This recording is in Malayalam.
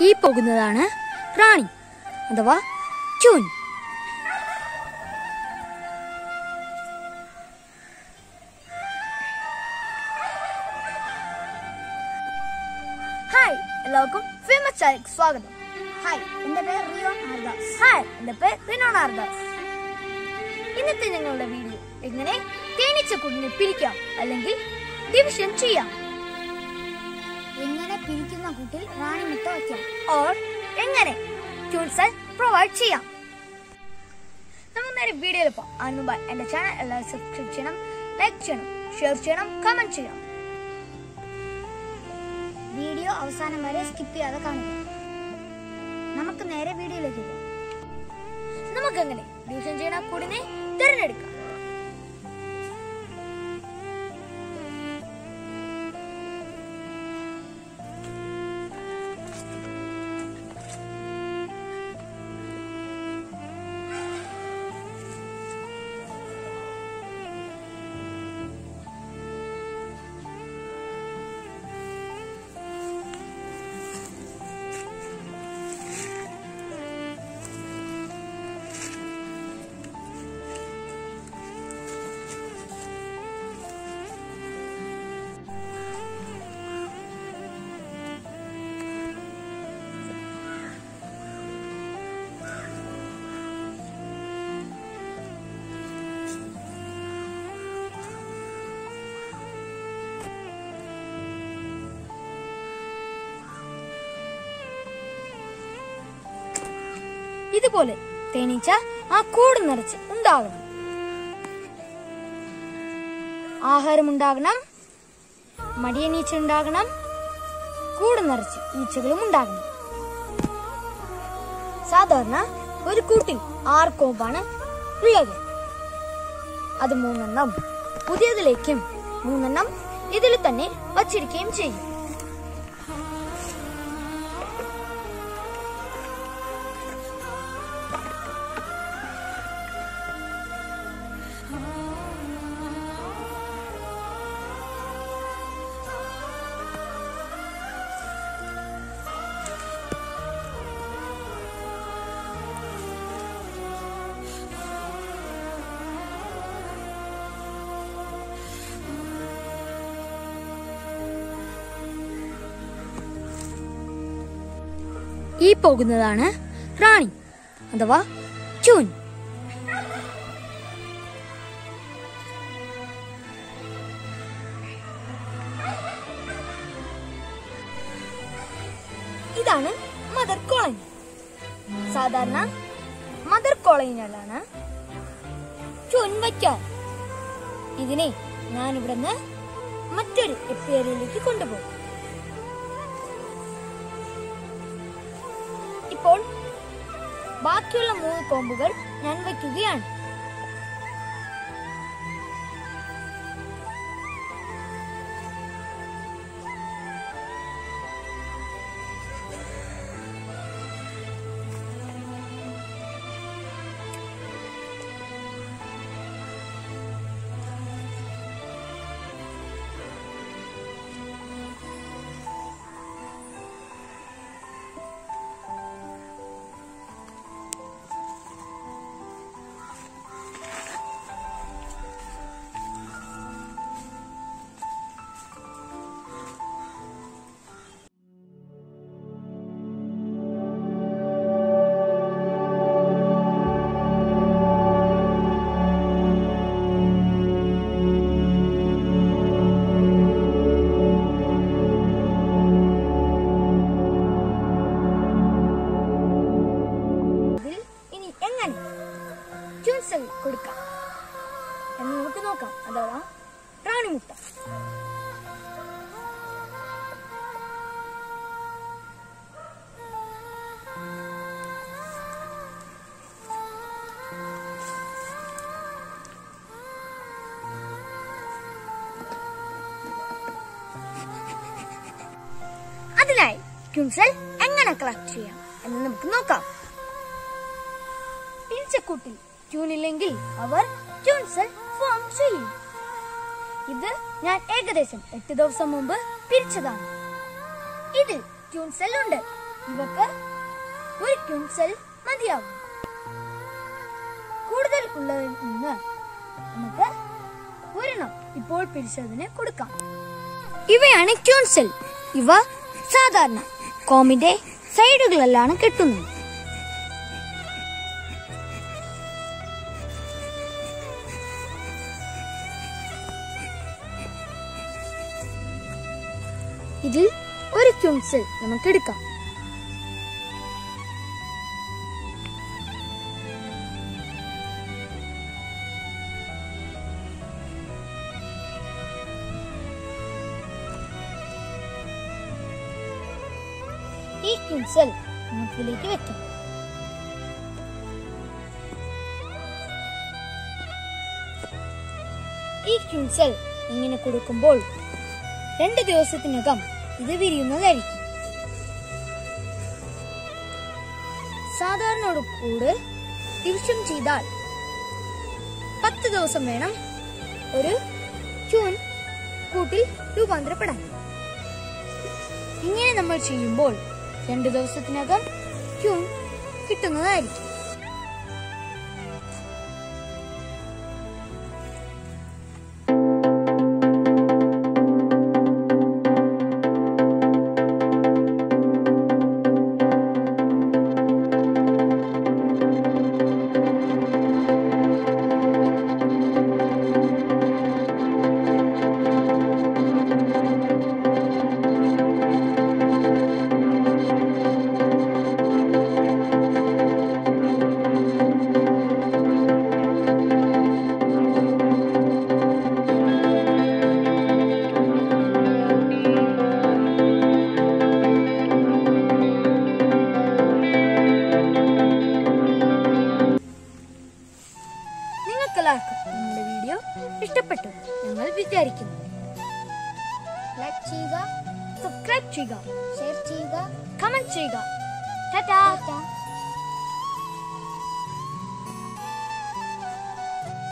ഈ പോകുന്നതാണ് റാണി അഥവാ ചൂൻ ഹായ് എല്ലാവർക്കും ഫേമസ് ചായക്ക് സ്വാഗതം ഹായ് എന്റെ പേര് റിയോൺ ആർദാസ് ഹായ് എന്റെ പേര് റിനോൺ ആർദാസ് ഇന്നത്തെ ഞങ്ങളുടെ വീഡിയോ എങ്ങനെ തേനീച്ച കുടിനെ പിരിക്കാം അല്ലെങ്കിൽ ഡിവിഷൻ ചെയ്യാം എങ്ങനെ പിരിക്കുന്ന കൂട്ടിൽ റാണി മുട്ട വയ്ക്കാം ഓർ എങ്ങനെ ട്യൂൺസൽ പ്രൊവൈഡ് ചെയ്യാം നമുക്ക് നേരെ വീഡിയോയിൽ പോകാം അതിന് മുമ്പ് എന്റെ ചാനൽ എല്ലാവരും സബ്സ്ക്രൈബ് ചെയ്യണം ലൈക്ക് ചെയ്യണം ഷെയർ ചെയ്യണം കമന്റ് ചെയ്യണം വീഡിയോ അവസാനം വരെ സ്കിപ്പ് ചെയ്യാതെ കാണുക നമുക്ക് നേരെ വീഡിയോയിലേക്ക് പോകാം നമുക്കെങ്ങനെ ഡിവിഷൻ ചെയ്യണ കൂടിനെ തിരഞ്ഞെടുക്കാം ഇതുപോലെ തേനീച്ച ആ കൂട് നിറച്ച് ഉണ്ടാകണം ആഹാരം ഉണ്ടാകണം മടിയനീച്ച ഉണ്ടാകണം കൂട് നിറച്ച് ഈച്ചകളും ഉണ്ടാകണം സാധാരണ ഒരു കൂട്ടിൽ ആറ് കോമ്പാണ് ഉള്ളത് അത് മൂന്നെണ്ണം പുതിയതിലേക്കും മൂന്നെണ്ണം ഇതിൽ തന്നെ വച്ചിരിക്കുകയും ചെയ്യും ഈ പോകുന്നതാണ് റാണി അഥവാ ചൂൻ ഇതാണ് മദർ കോളനി സാധാരണ മദർ കോളനികളിലാണ് ചുൻ വയ്ക്കാൻ ഇതിനെ ഞാൻ ഇവിടുന്ന് മറ്റൊരു എപ്പിയറിയിലേക്ക് കൊണ്ടുപോകും ഇപ്പോൾ ബാക്കിയുള്ള മൂന്ന് കോമ്പുകൾ ഞാൻ വയ്ക്കുകയാണ് ഇതിൽ ഇനി എങ്ങനെ ട്യൂൺസൽ കൊടുക്കാം എന്ന് നമുക്ക് നോക്കാം അഥവാ റാണിമുട്ട അതിനായി ട്യൂൺസൽ എങ്ങനെ കളക്ട് ചെയ്യാം എന്ന് നമുക്ക് നോക്കാം പിരിച്ചക്കൂട്ടിൽ ട്യൂണില്ലെങ്കിൽ അവർ ട്യൂൺസൽ ഫോം ചെയ്യും ഇത് ഞാൻ ഏകദേശം എട്ട് ദിവസം മുമ്പ് പിരിച്ചതാണ് ഇതിൽ ട്യൂൺസെൽ ഉണ്ട് ഇവക്ക് ഒരു ക്വിൻസൽ മതിയാവും കൂടുതൽ ഉള്ളതിൽ നിന്ന് നമുക്ക് ഒരെണ്ണം ഇപ്പോൾ പിരിച്ചതിന് കൊടുക്കാം ഇവയാണ് ക്യൂൺസെൽ ഇവ സാധാരണ കോമിന്റെ സൈഡുകളിലാണ് കെട്ടുന്നത് ഇതിൽ ഒരു ക്യൂൺസെൽ നമുക്ക് എടുക്കാം ഈ ക്വിൻസൽ നമുക്ക് ഇതിലേക്ക് വെക്കാം ഈ ക്വിൻസൽ ഇങ്ങനെ കൊടുക്കുമ്പോൾ രണ്ട് ദിവസത്തിനകം ഇത് വിരിയുന്നതായിരിക്കും സാധാരണ കൂട് ഡിവിഷൻ ചെയ്താൽ പത്ത് ദിവസം വേണം ഒരു ക്യൂൻ കൂട്ടിൽ രൂപാന്തരപ്പെടാൻ ഇങ്ങനെ നമ്മൾ ചെയ്യുമ്പോൾ രണ്ട് ദിവസത്തിനകം ക്യൂൺ കിട്ടുന്നതായിരിക്കും നിങ്ങൾക്കെല്ലാവർക്കും നമ്മുടെ വീഡിയോ ഇഷ്ടപ്പെട്ടു ഞങ്ങൾ വിചാരിക്കുന്നു ലൈക്ക് ചെയ്യുക സബ്സ്ക്രൈബ് ചെയ്യുക ഷെയർ ചെയ്യുക കമന്റ് ചെയ്യുക ടാറ്റാ ടാറ്റാ